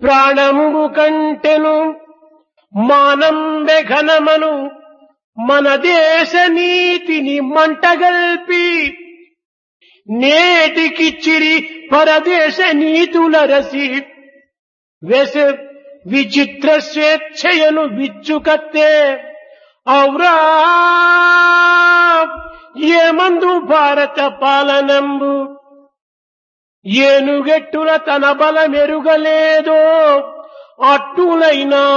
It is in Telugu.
ప్రాణంబు కంటెను మానంబె ఘనమను మన దేశ నీతిని మంటగల్పి నేటికిచ్చిరి పరదేశ నీతుల రసి వెస విచిత్ర స్వేచ్ఛయను విచ్చుకత్తే ఔరా ఏమందు భారత పాలనంబు ఏనుగెట్టుల తన బలమెరుగలేదో అట్టులైనా